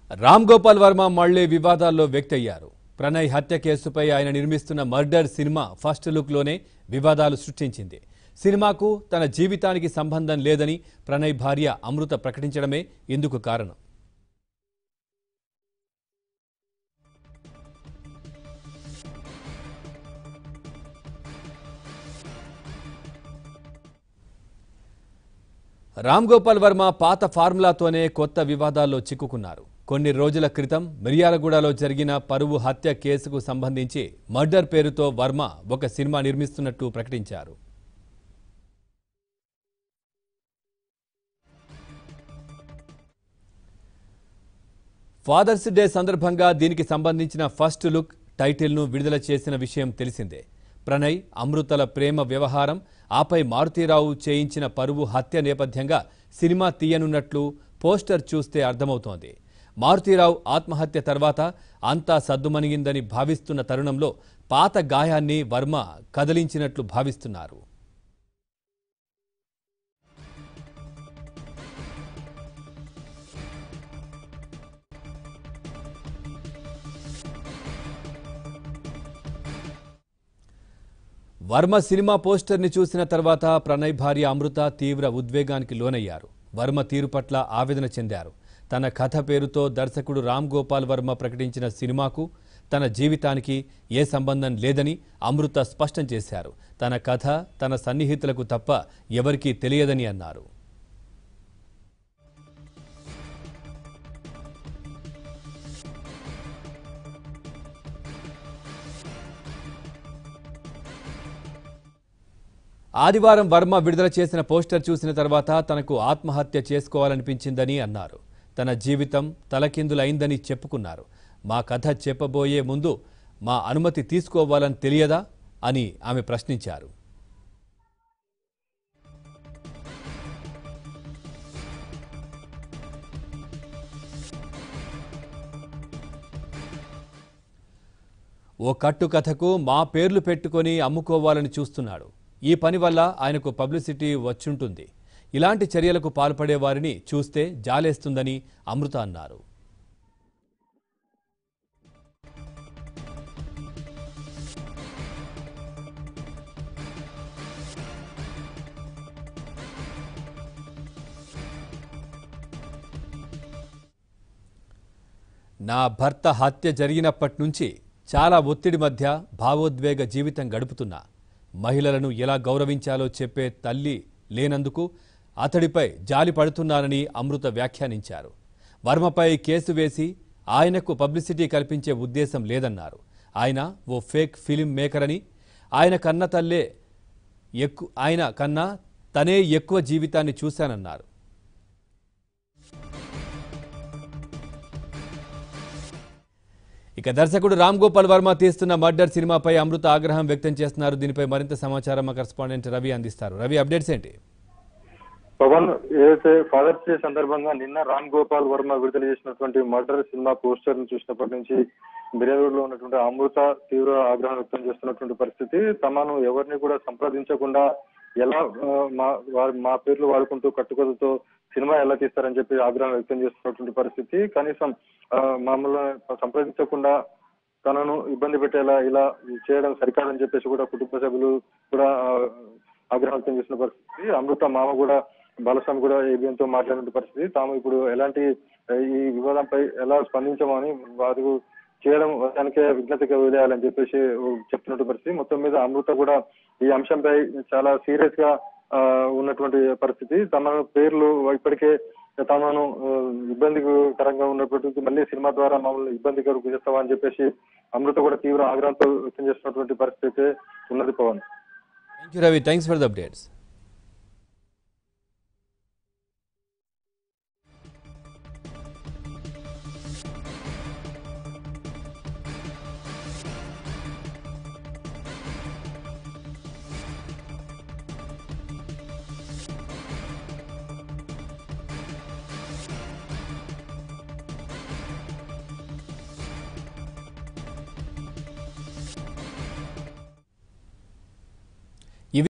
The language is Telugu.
రామ్ గోపాల్ వర్మ మళ్లీ వివాదాల్లో వ్యక్తయ్యారు ప్రణయ్ హత్య కేసుపై ఆయన నిర్మిస్తున్న మర్డర్ సినిమా ఫస్ట్ లుక్లోనే వివాదాలు సృష్టించింది సినిమాకు తన జీవితానికి సంబంధం లేదని ప్రణయ్ భార్య అమృత ప్రకటించడమే ఇందుకు కారణం రామ్ గోపాల్ వర్మ పాత ఫార్ములాతోనే కొత్త వివాదాల్లో చిక్కుకున్నారు కొన్ని రోజుల క్రితం మిర్యాలగూడలో జరిగిన పరువు హత్య కేసుకు సంబంధించి మర్డర్ పేరుతో వర్మ ఒక సినిమా నిర్మిస్తున్నట్టు ప్రకటించారు ఫాదర్స్ డే సందర్భంగా దీనికి సంబంధించిన ఫస్ట్ లుక్ టైటిల్ను విడుదల చేసిన విషయం తెలిసిందే ప్రణయ్ అమృతల ప్రేమ వ్యవహారం ఆపై మారుతీరావు చేయించిన పరువు హత్య నేపథ్యంగా సినిమా తీయనున్నట్లు పోస్టర్ చూస్తే అర్థమవుతోంది మారుతీరావు ఆత్మహత్య తర్వాత అంతా సద్దుమణిగిందని భావిస్తున్న తరుణంలో పాత గాయాన్ని వర్మ కదిలించినట్లు భావిస్తున్నారు వర్మ సినిమా పోస్టర్ని చూసిన తర్వాత ప్రణయ్ భార్య అమృత తీవ్ర ఉద్వేగానికి లోనయ్యారు వర్మ తీరు పట్ల ఆవేదన చెందారు తన కథ పేరుతో దర్శకుడు రామ్ గోపాల్ వర్మ ప్రకటించిన సినిమాకు తన జీవితానికి ఏ సంబంధం లేదని అమృత స్పష్టం చేశారు తన కథ తన సన్నిహితులకు తప్ప ఎవరికీ తెలియదని అన్నారు ఆదివారం వర్మ విడుదల చేసిన పోస్టర్ చూసిన తర్వాత తనకు ఆత్మహత్య చేసుకోవాలనిపించిందని అన్నారు తన జీవితం తలకిందులైందని చెప్పుకున్నారు మా కథ చెప్పబోయే ముందు మా అనుమతి తీసుకోవాలని తెలియదా అని ఆమె ప్రశ్నించారు ఓ కట్టు కథకు మా పేర్లు పెట్టుకొని అమ్ముకోవాలని చూస్తున్నాడు ఈ పని వల్ల ఆయనకు పబ్లిసిటీ వచ్చుంటుంది ఇలాంటి చర్యలకు పాల్పడే వారిని చూస్తే జాలేస్తుందని అమృత అన్నారు నా భర్త హత్య జరిగినప్పటి నుంచి చాలా ఒత్తిడి మధ్య భావోద్వేగ జీవితం గడుపుతున్నా మహిళలను ఎలా గౌరవించాలో చెప్పే తల్లి లేనందుకు అతడిపై జాలి పడుతున్నానని అమృత వ్యాఖ్యానించారు వర్మపై కేసు వేసి ఆయనకు పబ్లిసిటీ కల్పించే ఉద్దేశం లేదన్నారు ఆయన ఓ ఫేక్ ఫిలిం మేకర్ అని ఆయన కన్న తల్లే ఎక్కు ఆయన కన్నా తనే ఎక్కువ జీవితాన్ని చూశానన్నారు ఇక దర్శకుడు రామ్ గోపాల్ వర్మ తీస్తున్న మర్డర్ సినిమాపై అమృత ఆగ్రహం వ్యక్తం చేస్తున్నారు దీనిపై మరింత సమాచారం మా కరెస్పాండెంట్ రవి అందిస్తారు రవి అప్డేట్స్ ఏంటి పవన్ ఏదైతే ఫాదర్స్ డే సందర్భంగా నిన్న రామ్ గోపాల్ వర్మ విడుదల చేసినటువంటి మర్డర్ సినిమా పోస్టర్ ను చూసినప్పటి నుంచి మిర్యాలూరులో ఉన్నటువంటి అమృత తీవ్ర ఆగ్రహం వ్యక్తం చేస్తున్నటువంటి పరిస్థితి తమను ఎవరిని కూడా సంప్రదించకుండా ఎలా ఆ, మా వారి మా పేర్లు వాడుకుంటూ కట్టుకథతో సినిమా ఎలా తీస్తారని చెప్పి ఆగ్రహం వ్యక్తం చేస్తున్నటువంటి పరిస్థితి కనీసం ఆ, మామూలు సంప్రదించకుండా తనను ఇబ్బంది పెట్టేలా ఇలా చేయడం సరికాదని చెప్పేసి కూడా కుటుంబ సభ్యులు కూడా ఆ, ఆగ్రహం వ్యక్తం చేసిన పరిస్థితి అమృత మామ కూడా బాలస్వామి కూడా ఏబిఎన్ తో మాట్లాడిన పరిస్థితి తాము ఇప్పుడు ఎలాంటి ఆ, ఈ వివాదంపై ఎలా స్పందించమని వారు చేయడం దానికే విజ్ఞతగా వదిలేయాలని చెప్పేసి చెప్తున్నట్టు పరిస్థితి మొత్తం మీద అమృత కూడా ఈ అంశంపై చాలా సీరియస్ గా ఆ, ఉన్నటువంటి పరిస్థితి తమ పేర్లు ఇప్పటికే తమను ఆ, ఇబ్బందికరంగా ఉన్నటువంటి మళ్ళీ సినిమా ద్వారా మమ్మల్ని ఇబ్బందికర చేస్తావా అని చెప్పేసి అమృత కూడా తీవ్ర ఆగ్రహంతో వ్యక్తం చేస్తున్నటువంటి పరిస్థితి ఉన్నది Pawan thank you Ravi thanks for the updates